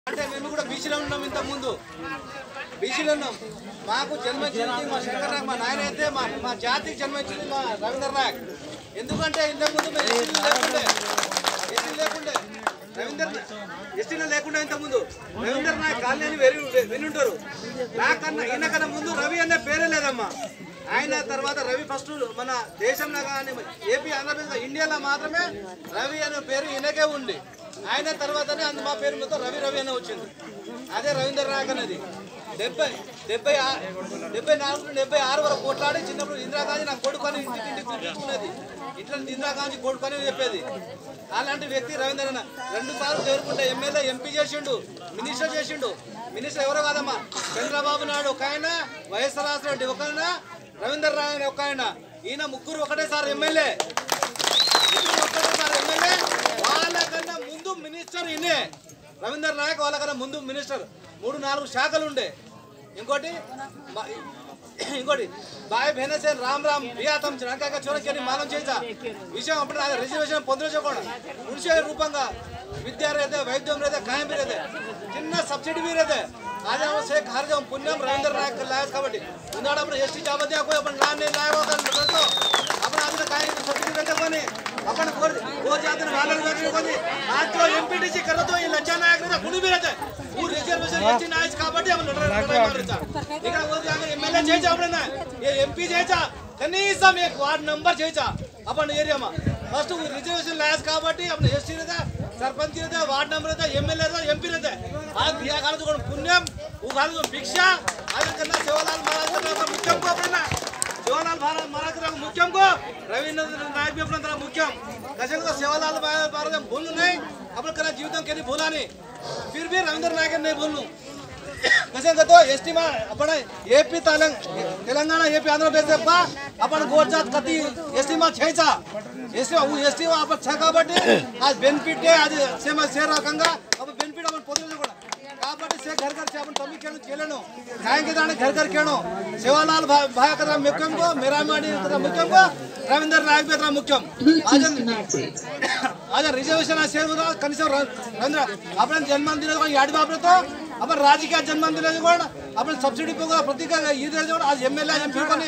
అంటే మేము కూడా బీసీలో ఉన్నాం ఇంత ముందు బీసీలో ఉన్నాం మాకు జన్మించింది మా శంకర్ నాయక్ మా నాయన అయితే మా మా జాతికి జన్మించింది మా రవీంద్ర నాయక్ ఎందుకంటే ఇంతకు ముందు మేము ఎస్టీలు లేకుండే ఎస్టీలు లేకుండే రవీంద్ర ఎస్టీలో లేకుండా ఇంత ముందు రవీంద్ర నాయక్ కాలనీ వెరి వినుంటారు నాకన్నా ఈయనకన్నా ముందు రవి అనే పేరే లేదమ్మా ఆయన తర్వాత రవి ఫస్ట్ మన దేశంలో కానీ ఏపీ ఆంధ్రప్రదేశ్ ఇండియాలో మాత్రమే రవి అనే పేరు ఈయనకే ఉంది ఆయన తర్వాతనే అందు మా పేరు మొత్తం రవి రవి అనే వచ్చింది అదే రవీంద్ర నాయక్ అనేది డెబ్బై డెబ్బై ఆ- డెబ్బై నాలుగు నుండి డెబ్బై ఆరు వరకు కొట్లాడి చిన్నప్పుడు ఇందిరాగాంధీ నా కొడుకు అని ఇంటికి ఇంటికి పిలిపించుకునేది ఇట్లా ఇందిరాగాంధీ కొడుకు అని చెప్పేది అలాంటి వ్యక్తి రవీంద్ర అన్న రెండు సార్లు చేరుకుంటే ఎమ్మెల్యే ఎంపీ చేసిండు మినిస్టర్ చేసిండు మినిస్టర్ ఎవరో కాదమ్మా చంద్రబాబు నాయుడు ఒక ఆయన వైఎస్ఆర్ రెడ్డి ఒక ఆయన రవీంద్ర రాయన్ ఒక ఆయన ఈయన ముగ్గురు ఒకటేసారి ఎమ్మెల్యే ముగ్గురు ఒకటేసారి ఎమ్మెల్యే వాళ్ళకన్నా ముందు మినిస్టర్ ఈయనే రవీంద్ర నాయక్ వాళ్ళకన్నా ముందు మినిస్టర్ మూడు నాలుగు శాఖలు ఉండే ఇంకోటి బా- ఇంకోటి బాయ్ భేనసే రామ్ రామ్ ప్రియాతం రంకాక చూడకని మానం చేసా విషయం అప్పుడు నాకు రిజర్వేషన్ పొందలేదు కూడా ఉడిసే రూపంగా విద్యా रहते वैद्यम रहते कायम भी रहते చిన్న సబ్సిడీ भी रहते आज हम से घर जो पुण्यम रविंद्र नायक लायक కాబట్టి ఉన్నాడు అప్పుడు ఎస్టీ జాబతే कोई अपन लान नहीं लाया होगा तो अपन आदमी काय सब्सिडी रहते कोनी अपन कोर वो जाते हैं वाले जाते हैं कोनी आज जो एमपीटीसी कर तो ये लज्जा नायक रहता कुणी भी रहते वो रिजर्वेशन ఎస్టీ నాయక్ కాబట్టి మనం లడాయి మారచ్చా ఇక్కడ वो जाके एमएलए చేయించా అప్పుడైనా ఏ ఎంపీ చేయించా కనీసం एक వార్డ్ నంబర్ చేయించా अपन ఏరియామా फर्स्ट रिजर्वेशन लायक కాబట్టి अपन एसटी रहता सरपंच रहता वार्ड नंबर रहता एमएलए रहता एमपी रहता आज दिया काल तो पुण्यम वो काल तो भिक्षा आज करना सेवालाल महाराज का मुख्यम को अपना सेवालाल महाराज महाराज का मुख्यम को रविंद्र नायक भी अपना तरह मुख्यम कैसे को सेवालाल महाराज भूल नहीं अपन करना जीवितम के नहीं भूला नहीं फिर भी रविंद्र नायक नहीं भूलू कसं करतो एस टी मा आपण एपी तेलंग तेलंगाणा एपी आंध्र प्रदेश बा आपण गोरजात कधी एस टी मा छेचा एस टी एस टी आपण छ కాబట్టి आज बेनिफिट आहे आज సేమ సేర్ రకంగా అప్పుడు బెనిఫిట్ आपण పొందలేదు కూడా కాబట్టి से घर घर से आपण तमी केलं केलं कायंगे दाणे घर घर केणो सेवालाल भाया करा मुख्यम को मेरा माडी करा मुख्यम को रविंद्र नायक भी करा मुख्यम आज आज रिझर्वेशन असेल बघा कनिष्ठ रवींद्र आपण जन्म दिला याडी वापरतो आपण राजकीय जन्म दिले पण आपण सबसिडी पण प्रत्येक ఇది కూడా आज ఎమ్మెల్యే ఎంపీ కొని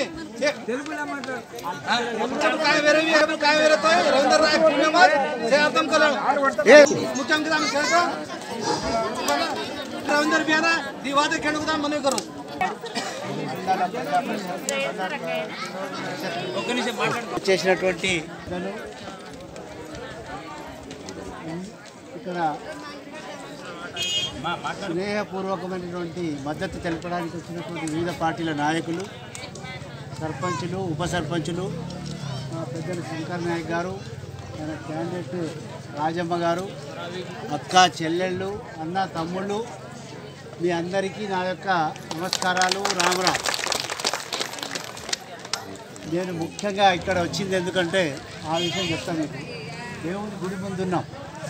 काय वेरे भी आपण काय वेरे तो रवींद्र नायक पुण्यमात से अर्थम कलं मुख्यम किदा आम्ही खेळतो रवींद्र बियाना दिवादे खेळू मनवी करू చేసినటువంటి ఇక్కడ స్నేహపూర్వకమైనటువంటి మద్దతు తెలపడానికి వచ్చినటువంటి వివిధ పార్టీల నాయకులు సర్పంచులు ఉప సర్పంచులు మా పెద్దలు శంకర్ నాయక్ గారు మన క్యాండిడేట్ రాజమ్మ గారు అక్క చెల్లెళ్ళు అన్న తమ్ముళ్ళు మీ అందరికీ నా యొక్క నమస్కారాలు రామరామ్ నేను ముఖ్యంగా ఇక్కడ వచ్చింది ఎందుకంటే ఆ విషయం చెప్తాను మీకు దేవుని గుడి ముందు ఉన్నాం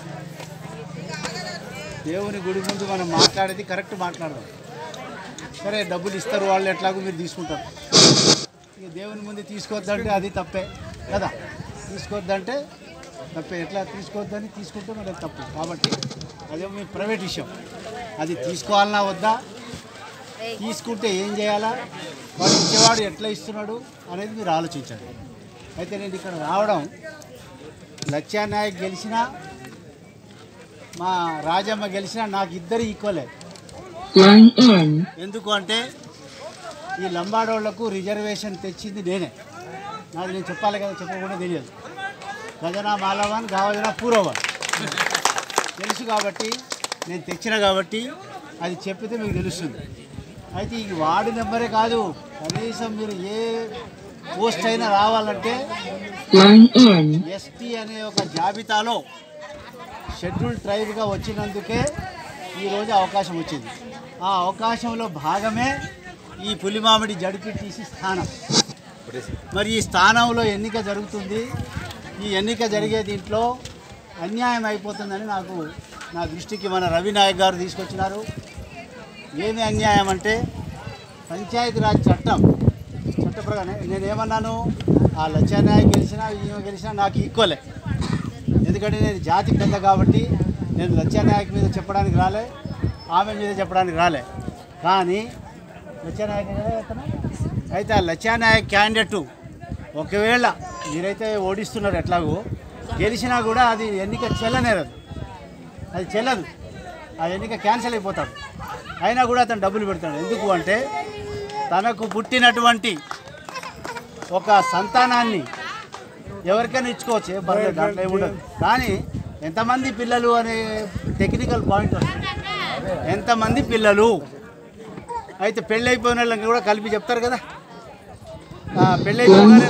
దేవుని గుడి ముందు మనం మాట్లాడేది కరెక్ట్ మాట్లాడదాం సరే డబ్బులు ఇస్తారు వాళ్ళు ఎట్లాగో మీరు తీసుకుంటారు ఇక దేవుని ముందు తీసుకోవద్దంటే అది తప్పే కదా తీసుకోవద్దంటే తప్పే ఎట్లా తీసుకోవద్దని తీసుకుంటే మరి అది తప్పు కాబట్టి అదే మీ ప్రైవేట్ విషయం అది తీసుకోవాలన్నా వద్దా తీసుకుంటే ఏం చేయాలా వాడు ఇచ్చేవాడు ఎట్లా ఇస్తున్నాడు అనేది మీరు ఆలోచించండి అయితే నేను ఇక్కడ రావడం లక్ష్యా నాయక్ గెలిచినా మా రాజమ్మ గెలిచినా నాకు ఇద్దరు ఈక్వలే Line in. ఎందుకు అంటే ఈ లంబాడోళ్లకు రిజర్వేషన్ తెచ్చింది నేనే నాకు నేను చెప్పాలి కదా చెప్పకుండా తెలియదు గజనా మాలవన్ గావజన పూర్వవన్ తెలుసు కాబట్టి నేను తెచ్చిన కాబట్టి అది చెప్పితే మీకు తెలుస్తుంది అయితే ఈ వార్డు నెంబరే కాదు కనీసం మీరు ఏ పోస్ట్ అయినా రావాలంటే Line in. ఎస్టీ అనే ఒక జాబితాలో షెడ్యూల్ ట్రైబ్గా వచ్చినందుకే ఈరోజు అవకాశం వచ్చింది ఆ అవకాశంలో భాగమే ఈ పులిమామిడి జడిపిటీసీ స్థానం మరి ఈ స్థానంలో ఎన్నిక జరుగుతుంది ఈ ఎన్నిక జరిగే దీంట్లో అన్యాయం అయిపోతుందని నాకు నా దృష్టికి మన రవి నాయక్ గారు తీసుకొచ్చినారు ఏమి అన్యాయం అంటే పంచాయతీరాజ్ చట్టం చట్ట ప్రకారం నేనేమన్నాను ఆ లచ్చానాయక్ గెలిచినా ఈమె గెలిచినా నాకు ఈక్వలే ఎందుకంటే నేను జాతి పెద్ద కాబట్టి నేను లచ్చానాయక్ మీద చెప్పడానికి రాలే ఆమె మీద చెప్పడానికి రాలే కానీ లచ్చానాయక్ కదా అతను? అయితే ఆ లచ్చానాయక్ క్యాండిడేట్ ఒకవేళ మీరైతే ఓడిస్తున్నారు ఎట్లాగో గెలిచినా కూడా అది ఎన్నిక చెల్లనేరదు అది చెల్లదు ఆ ఎన్నిక క్యాన్సిల్ అయిపోతాడు అయినా కూడా అతను డబ్బులు పెడతాడు ఎందుకు అంటే తనకు పుట్టినటువంటి ఒక సంతానాన్ని ఎవరికైనా ఇచ్చుకోవచ్చు ఏ పర్లేదు దాంట్లో ఏమి ఉండదు కానీ ఎంతమంది పిల్లలు అనే టెక్నికల్ పాయింట్ వస్తుంది ఎంతమంది పిల్లలు అయితే పెళ్ళి అయిపోయిన వాళ్ళకి కూడా కలిపి చెప్తారు కదా ఆ, పెళ్ళి అయిపోయిన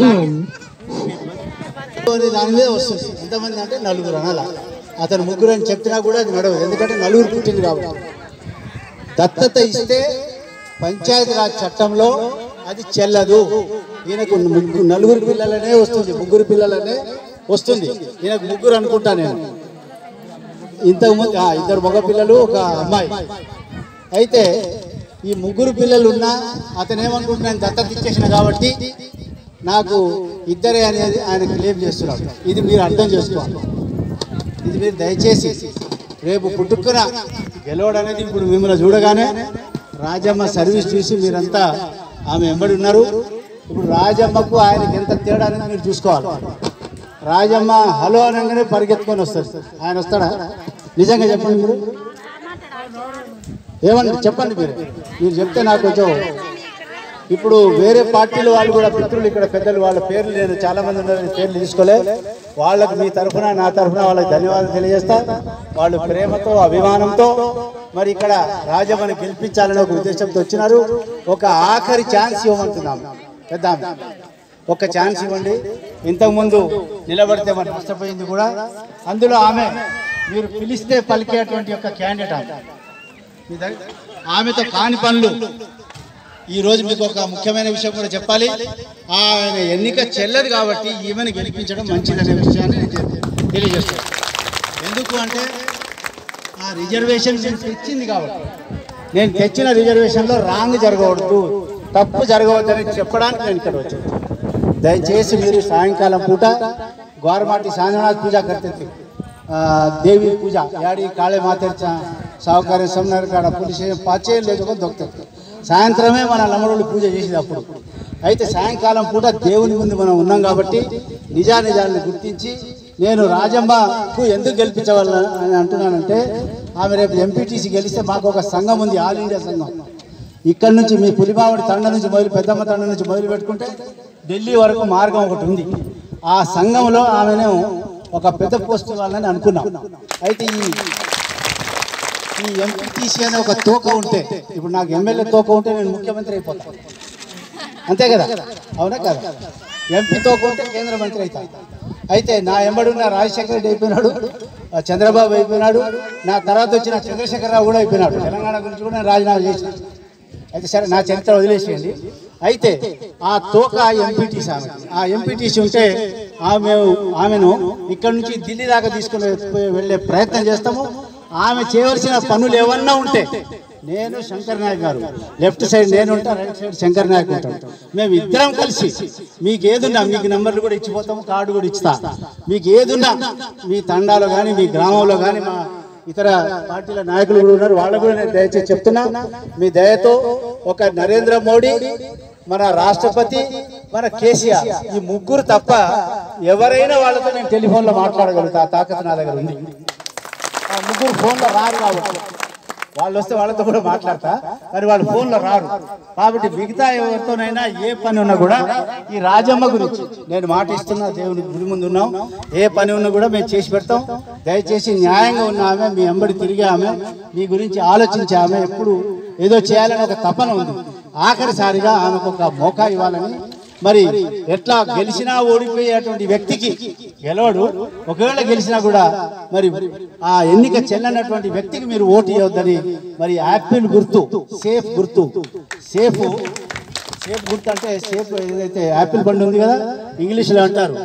One on. దాని మీద వస్తుంది ఎంతమంది అంటే నలుగురు అనాల అతను ముగ్గురు అని చెప్పినా కూడా అది నడవదు ఎందుకంటే నలుగురు పుట్టింది కాబట్టి దత్తత ఇస్తే పంచాయతీరాజ్ చట్టంలో అది చెల్లదు ఈయనకు ముగ్గురు నలుగురు పిల్లలనే వస్తుంది ముగ్గురు పిల్లలనే వస్తుంది ఈయనకు ముగ్గురు అనుకుంటా నేను ఇంతకు ముందు ఆ, ఇద్దరు మగ పిల్లలు ఒక అమ్మాయి అయితే ఈ ముగ్గురు పిల్లలు ఉన్నా అతను ఏమనుకుంటున్నాను దత్తత ఇచ్చేసిన కాబట్టి నాకు ఇద్దరే అనేది ఆయన క్లెయిమ్ చేస్తున్నాడు ఇది మీరు అర్థం చేసుకోవాలి ఇది మీరు దయచేసి రేపు పుట్టుకున గెలవడం అనేది ఇప్పుడు మిమ్మల్ని చూడగానే రాజమ్మ సర్వీస్ చూసి మీరంతా ఆమె ఎంబడి ఉన్నారు ఇప్పుడు రాజమ్మకు ఆయనకి ఎంత తేడా అనేది మీరు చూసుకోవాలి రాజమ్మ హలో అనగానే పరిగెత్తుకొని వస్తారు ఆయన వస్తాడా నిజంగా చెప్పండి మీరు ఏమన్నా చెప్పండి మీరు మీరు చెప్తే నాకు కొంచెం ఇప్పుడు వేరే పార్టీల వాళ్ళు కూడా మిత్రులు ఇక్కడ పెద్దలు వాళ్ళ పేర్లు నేను చాలా మంది ఉన్నారు పేర్లు తీసుకోలే వాళ్ళకు మీ తరఫున నా తరఫున వాళ్ళకి ధన్యవాదాలు తెలియజేస్తా వాళ్ళు ప్రేమతో అభిమానంతో మరి ఇక్కడ రాజమ్మని గెలిపించాలని ఒక ఉద్దేశంతో వచ్చినారు ఒక ఆఖరి ఛాన్స్ ఇవ్వమంటున్నాం పెద్ద ఆమె. ఒక ఛాన్స్ ఇవ్వండి ఇంతకుముందు నిలబడితే మరి నష్టపోయింది కూడా అందులో ఆమె మీరు పిలిస్తే పలికేటువంటి ఒక క్యాండిడేట్ ఆమె మీ దగ్గర ఆమెతో కాని పనులు ఈ రోజు మీకు ఒక ముఖ్యమైన విషయం కూడా చెప్పాలి ఆయన ఎన్నిక చెల్లదు కాబట్టి ఈమెను గెలిపించడం మంచిదనే విషయాన్ని నేను తె- తెలియజేస్తాను ఎందుకు అంటే ఆ రిజర్వేషన్ నేను తెచ్చింది కాబట్టి నేను తెచ్చిన రిజర్వేషన్లో రాంగ్ జరగకూడదు తప్పు జరగవద్దని చెప్పడానికి నేను ఇక్కడ వచ్చాను దయచేసి మీరు సాయంకాలం పూట గౌరమాటి సాంద్రనాథ్ పూజ కర్తే దేవి పూజ యాడి కాళే మాతేర్చ సాహుకార్య సమన్నారు కాడ పులిస్ పాచే లేకపోతే దొక్కుతారు సాయంత్రమే మన లమ్మడులు పూజ చేసేది అప్పుడు అయితే సాయంకాలం పూట దేవుని ముందు మనం ఉన్నాం కాబట్టి నిజానిజాలను గుర్తించి నేను రాజమ్మకు ఎందుకు గెలిపించవాలని అని అంటున్నానంటే ఆమె రేపు ఎంపీటీసీ గెలిస్తే మాకు ఒక సంఘం ఉంది ఆల్ ఇండియా సంఘం ఇక్కడ నుంచి మీ పులిమావడి తండ నుంచి మొదలు పెద్దమ్మ తండ నుంచి మొదలు పెట్టుకుంటే ఢిల్లీ వరకు మార్గం ఒకటి ఉంది ఆ సంఘంలో ఆమెను ఒక పెద్ద పోస్ట్ వాళ్ళని అనుకున్నాం అయితే ఈ ఈ ఎంపీటీసీ అనే ఒక తోక ఉంటే ఇప్పుడు నాకు ఎమ్మెల్యే తోక ఉంటే నేను ముఖ్యమంత్రి అయిపోతాను అంతే కదా అవునా కదా ఎంపీ తోక ఉంటే కేంద్ర మంత్రి అవుతాను అయితే నా ఎంబడున్న రాజశేఖర రెడ్డి అయిపోయినాడు ఆ చంద్రబాబు అయిపోయినాడు నా తర్వాత వచ్చిన చంద్రశేఖరరావు కూడా అయిపోయినాడు తెలంగాణ గురించి కూడా నేను రాజీనామా చేసిన అయితే సరే నా చరిత్ర వదిలేసేయండి అయితే ఆ తోక ఎంపీటీసీ ఆమె ఆ ఎంపీటీసీ ఉంటే ఆమె ఆమెను ఇక్కడ నుంచి ఢిల్లీ దాకా తీసుకుని వెళ్ళే ప్రయత్నం చేస్తాము ఆమె చేయవలసిన పనులు ఏమన్నా ఉంటే నేను శంకర్ నాయక్ గారు లెఫ్ట్ సైడ్ నేను ఉంటా రైట్ సైడ్ శంకర్ నాయక్ ఉంటాం మేము ఇద్దరం కలిసి మీకు ఏదున్నా మీకు నెంబర్లు కూడా ఇచ్చిపోతాము కార్డు కూడా ఇస్తా మీకు ఏదున్నా మీ తండాలో కానీ మీ గ్రామంలో కానీ మా ఇతర పార్టీల నాయకులు కూడా ఉన్నారు వాళ్ళకు కూడా నేను దయచేసి చెప్తున్నా మీ దయతో ఒక నరేంద్ర మోడీ మన రాష్ట్రపతి మన కేసీఆర్ ఈ ముగ్గురు తప్ప ఎవరైనా వాళ్ళతో నేను టెలిఫోన్లో మాట్లాడగలుగుతా ఆ తాకత్ నా దగ్గర ఉంది ఆ ముగ్గురు ఫోన్లో రారు కాబట్టి వాళ్ళు వస్తే వాళ్ళతో కూడా మాట్లాడతా కానీ వాళ్ళు ఫోన్లో రారు కాబట్టి మిగతా ఎవరితోనైనా ఏ పని ఉన్నా కూడా ఈ రాజమ్మ గురించి నేను మాట ఇస్తున్నా దేవుని గుడి ముందు ఉన్నాం ఏ పని ఉన్నా కూడా మేము చేసి పెడతాం దయచేసి న్యాయంగా ఉన్న ఆమె మీ ఎంబడి తిరిగే ఆమె మీ గురించి ఆలోచించే ఆమె ఎప్పుడు ఏదో చేయాలని ఒక తపన ఉంది ఆఖరిసారిగా ఆమెకు ఒక మోకా ఇవ్వాలని మరి ఎట్లా గెలిచినా ఓడిపోయేటువంటి వ్యక్తికి గెలవడు ఒకవేళ గెలిచినా కూడా మరి ఆ ఎన్నిక చెల్లనటువంటి వ్యక్తికి మీరు ఓటు ఇవ్వద్దని మరి యాపిల్ గుర్తు సేఫ్ గుర్తు సేఫ్ సేఫ్ గుర్తు అంటే సేఫ్ ఏదైతే యాపిల్ బండి ఉంది కదా ఇంగ్లీష్లో అంటారు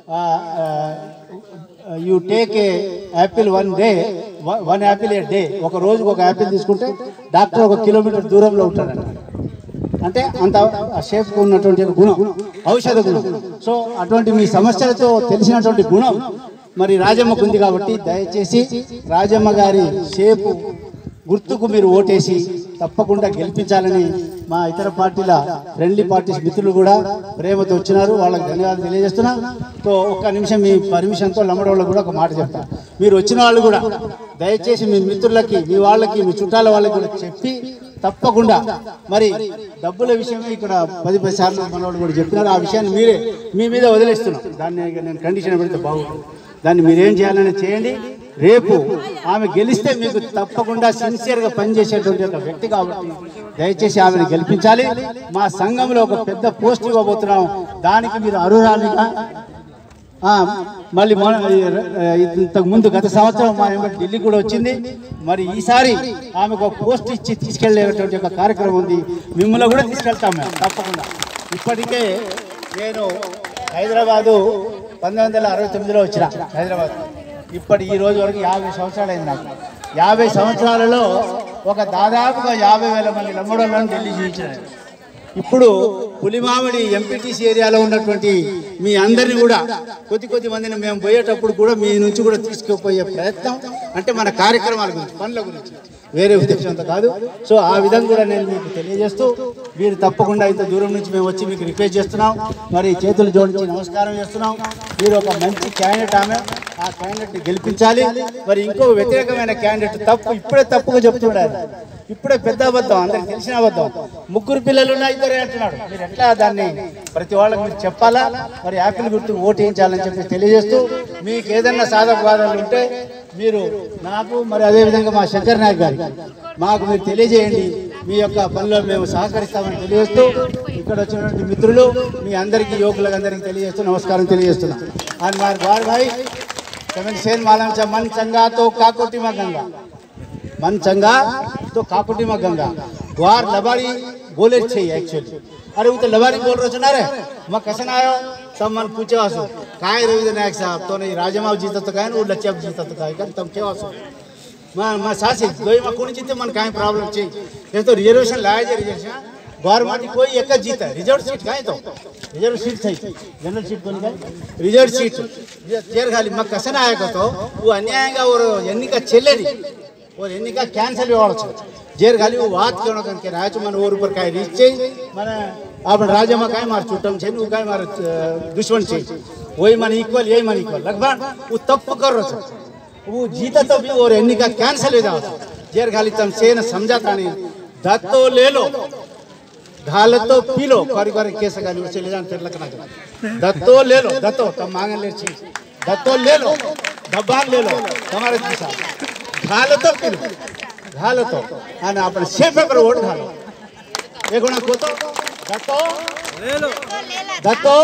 you take a apple one day one apple a day ఒక రోజుకు ఒక యాపిల్ తీసుకుంటే డాక్టర్ ఒక కిలోమీటర్ దూరంలో ఉంటాడంట అంటే అంత షేప్కు ఉన్నటువంటి గుణం ఔషధ గుణం సో అటువంటి మీ సమస్యలతో తెలిసినటువంటి గుణం మరి రాజమ్మకు ఉంది కాబట్టి దయచేసి రాజమ్మ గారి షేపు గుర్తుకు మీరు ఓటేసి తప్పకుండా గెలిపించాలని మా ఇతర పార్టీల ఫ్రెండ్లీ పార్టీస్ మిత్రులు కూడా ప్రేమతో వచ్చినారు వాళ్ళకి ధన్యవాదాలు తెలియజేస్తున్నా సో ఒక్క నిమిషం మీ పర్మిషన్తో లంబడోళ్ళకు కూడా ఒక మాట చెప్తాను మీరు వచ్చిన వాళ్ళు కూడా దయచేసి మీ మిత్రులకి మీ వాళ్ళకి మీ చుట్టాల వాళ్ళకి కూడా చెప్పి తప్పకుండా మరి డబ్బుల విషయమే ఇక్కడ పది పది సార్లు మనవాళ్ళు కూడా చెప్పినారు ఆ విషయాన్ని మీరే మీ మీద వదిలేస్తున్నాం దాన్ని ఇక నేను కండిషన్ పెడితే బాగుంటుంది దాన్ని మీరేం చేయాలని చేయండి రేపు ఆమె గెలిస్తే మీకు తప్పకుండా సిన్సియర్గా పనిచేసేటువంటి ఒక వ్యక్తి కాబట్టి దయచేసి ఆమెను గెలిపించాలి మా సంఘంలో ఒక పెద్ద పోస్ట్ ఇవ్వబోతున్నాం దానికి మీరు అర్హురాలిగా ఆ, మళ్ళీ మొన్న ఇంతకు ముందు గత సంవత్సరం మా వెంబడి ఢిల్లీ కూడా వచ్చింది మరి ఈసారి ఆమెకు ఒక పోస్ట్ ఇచ్చి తీసుకెళ్లేటువంటి ఒక కార్యక్రమం ఉంది మిమ్మల్ని కూడా తీసుకెళ్తాం మేము తప్పకుండా ఇప్పటికే నేను హైదరాబాదు పంతొమ్మిది వందల అరవై తొమ్మిదిలో వచ్చిన హైదరాబాద్ ఇప్పటి ఈ రోజు వరకు యాభై సంవత్సరాలు అయింది నాకు యాభై సంవత్సరాలలో ఒక దాదాపుగా యాభై వేల మంది నమ్మడంలో ఢిల్లీ చూపించారు ఇప్పుడు పులిమామిడి ఎంపీటీసీ ఏరియాలో ఉన్నటువంటి మీ అందరిని కూడా కొద్ది కొద్ది మందిని మేము పోయేటప్పుడు కూడా మీ నుంచి కూడా తీసుకుపోయే ప్రయత్నం అంటే మన కార్యక్రమాల గురించి పనుల గురించి వేరే ఉద్దేశంతో కాదు సో ఆ విధంగా కూడా నేను మీకు తెలియజేస్తూ మీరు తప్పకుండా ఇంత దూరం నుంచి మేము వచ్చి మీకు రిక్వెస్ట్ చేస్తున్నాం మరి చేతులు జోడించి నమస్కారం చేస్తున్నాం మీరు ఒక మంచి క్యాండిడేట్ ఆమె ఆ క్యాండిడేట్ గెలిపించాలి మరి ఇంకో వ్యతిరేకమైన క్యాండిడేట్ తప్పు ఇప్పుడే తప్పుగా చెప్తున్నాడు ఇప్పుడే పెద్ద అబద్ధం అందరికి తెలిసిన అబద్ధం ముగ్గురు పిల్లలు ఉన్న ఇద్దరే అంటున్నాడు మీరు ఎట్లా దాన్ని ప్రతి వాళ్ళకి మీరు చెప్పాలా మరి యాపిల్ గుర్తు ఓటు వేయించాలని చెప్పి తెలియజేస్తూ మీకు ఏదన్నా సాధక బాధలు ఉంటే మీరు నాకు మరి అదే విధంగా మా శంకర్ నాయక్ గారికి మాకు మీరు తెలియజేయండి మీ యొక్క పనిలో మేము సహకరిస్తామని తెలియజేస్తూ ఇక్కడ వచ్చినటువంటి మిత్రులు మీ అందరికీ యువకులకు అందరికీ తెలియజేస్తూ నమస్కారం తెలియజేస్తున్నాం అని మరి బార్ భాయ్ సెవెన్ సేన్ మాలం చ మన్ చంగాతో కాకోటి మా గంగా मन चंगा तो काकुटी में गंगा ग्वार लबारी बोले छे एक्चुअली अरे वो तो लबारी बोल रहे ना रे मैं कैसे ना आयो तब मन पूछे वासु काय रविंद्र नायक साहब तो नहीं राजमाव जीता तो काय वो लच्चप जीता तो काय कर तब क्या वासु मैं मैं सासी दोई में कोणी जीते मन काय प्रॉब्लम छे ये तो रिजर्वेशन लाया जे रिजर्वेशन गवर्नमेंट कोई एक જ જીતે રિઝર્વ સીટ કાંઈ તો રિઝર્વ સીટ થઈ जनरल सीट कोणी काय రిజర్వ్ సీట్ చేరు ఖాళీ మాకు కసన ఆయకతో वो అన్యాయంగా ఓ ఎన్నిక చెల్లెది और ఎన్నిక క్యాన్సల్ ఇవ్వచ్చు జేరు ખાલી वो વાત करनो करके राज मन और ऊपर काय रीच છે મને આપણે રાજ્યમાં કાંઈ માર ચૂંટમ છે ને હું કાંઈ માર દુશ્મન છે वही मन इक्वल यही मन इक्वल लगभग वो तप्प कर रहा છે वो जीता तो भी और ఎన్నిక క్యాన్సల్ ఇదా జేరు ખાલી તમ સેન સમજાતા નહીં ધત્તો ले लो घाल तो पी लो बारी बारी केस गाली उसे ले जान फिर लखना दत्तो ले लो दत्तो तब मांगे ले छी दत्तो ले लो डब्बान ले लो તમારે જ દિશા घाल तो पी लो घाल तो અને આપણે સેફ પર વોટ ઘાલો એ ગુણ કોતો દત્તો ले लो દત્તો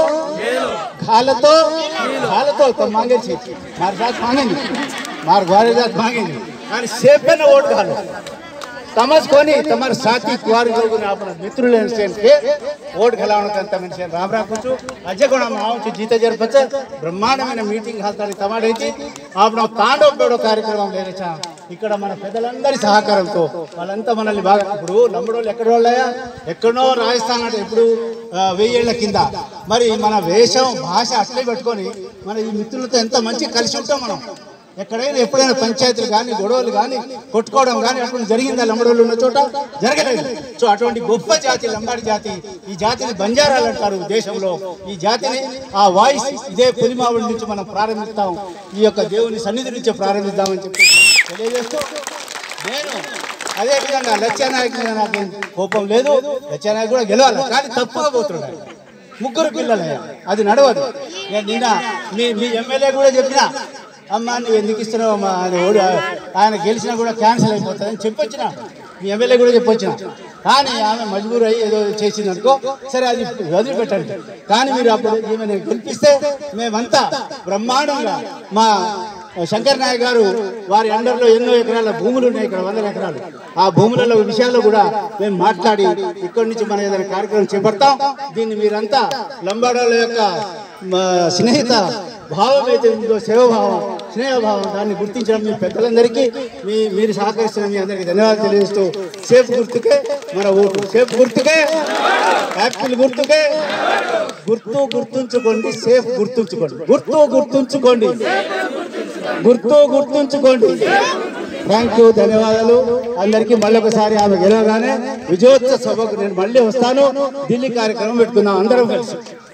ઘાલ તો ઘાલ તો તમ માંગે છે માર જાત માંગે નહીં માર ઘરે જાત માંગે નહીં અને સેફ ને વોટ ઘાલો તમસ્કોની તમારા સાથી કુવારી લોકોને આપણા મિત્રુલે સેન કે વોટ ઘલાવણકಂತ ಮನುಷ್ಯನ್ ರಾಮ್ ರಾಮ್ ಕೂಚು ಅಜ್ಜೆ ಗುಣ ಮಾವು జీత జరపచ్చ బ్రహ్మాండమైన మీటింగ్ హాల్తాడి తమాడైతే ఆపణ తాండవ పేడో కార్యక్రమం లేరచా ఇక్కడ మన పెద్దలందరి సహకారంతో వాళ్ళంతా మనల్ని బాగా ఇప్పుడు నమ్ముడోళ్ళు ఎక్కడ వాళ్ళయా ఎక్కడో రాజస్థాన్ అంటే ఇప్పుడు ఆ, వెయ్యేళ్ల కింద మరి మన వేషం భాష అట్లే పెట్టుకొని మన ఈ మిత్రులతో ఎంత మంచి కలిసి ఉంటాం మనం ఎక్కడైనా ఎప్పుడైనా పంచాయతీలు కానీ గొడవలు కానీ కొట్టుకోవడం కానీ అటువంటి జరిగిందా లంబడోళ్ళు ఉన్న చోట జరగలేదు సో అటువంటి గొప్ప జాతి లంబాడి జాతి ఈ జాతిని బంజారాలు అంటారు దేశంలో ఈ జాతిని ఆ వాయిస్ ఇదే పులిమావుడి నుంచి మనం ప్రారంభిస్తాం ఈ యొక్క దేవుని సన్నిధి నుంచి ప్రారంభిద్దామని చెప్పి తెలియజేస్తూ నేను అదే విధంగా లక్ష్యానాయక్ మీద నాకేం కోపం లేదు లక్ష్యానాయక్ కూడా గెలవాలి కానీ తప్పుగా పోతున్నాడు ముగ్గురు పిల్లలే అది నడవదు నేను నిన్న మీ మీ ఎమ్మెల్యే కూడా చెప్పిన అమ్మా నువ్వు ఎందుకు ఇస్తున్నావు అమ్మా ఆయన ఓడి ఆయన గెలిచినా కూడా క్యాన్సిల్ అయిపోతుంది అని చెప్పొచ్చిన మీ ఎమ్మెల్యే కూడా చెప్పొచ్చిన కానీ ఆమె మజబూర్ అయ్యి ఏదో చేసింది అనుకో సరే అది వదిలిపెట్టండి కానీ మీరు అప్పుడు ఈమెను గెలిపిస్తే మేమంతా బ్రహ్మాండంగా మా శంకర్ నాయక్ గారు వారి అండర్లో ఎన్నో ఎకరాల భూములు ఉన్నాయి ఇక్కడ వందల ఎకరాలు ఆ భూములలో విషయాల్లో కూడా మేము మాట్లాడి ఇక్కడి నుంచి మనం ఏదైనా కార్యక్రమం చేపడతాం దీన్ని మీరంతా లంబాడాల యొక్క మా స్నేహిత భావం అయితే ఉందో సేవభావం స్నేహభావం దాన్ని గుర్తించడం మీ పెద్దలందరికీ మీ మీరు సహకరిస్తున్న మీ అందరికీ ధన్యవాదాలు తెలియజేస్తూ సేఫ్ గుర్తుకే మన ఓటు సేఫ్ గుర్తుకే యాపిల్ గుర్తుకే గుర్తు గుర్తుంచుకోండి సేఫ్ గుర్తుంచుకోండి గుర్తు గుర్తుంచుకోండి గుర్తు గుర్తుంచుకోండి థ్యాంక్ యూ ధన్యవాదాలు అందరికీ మళ్ళీ ఒకసారి ఆమె గెలవగానే విజయోత్సవ సభకు నేను మళ్ళీ వస్తాను ఢిల్లీ కార్యక్రమం పెట్టుకున్నాం అందరం కలిసి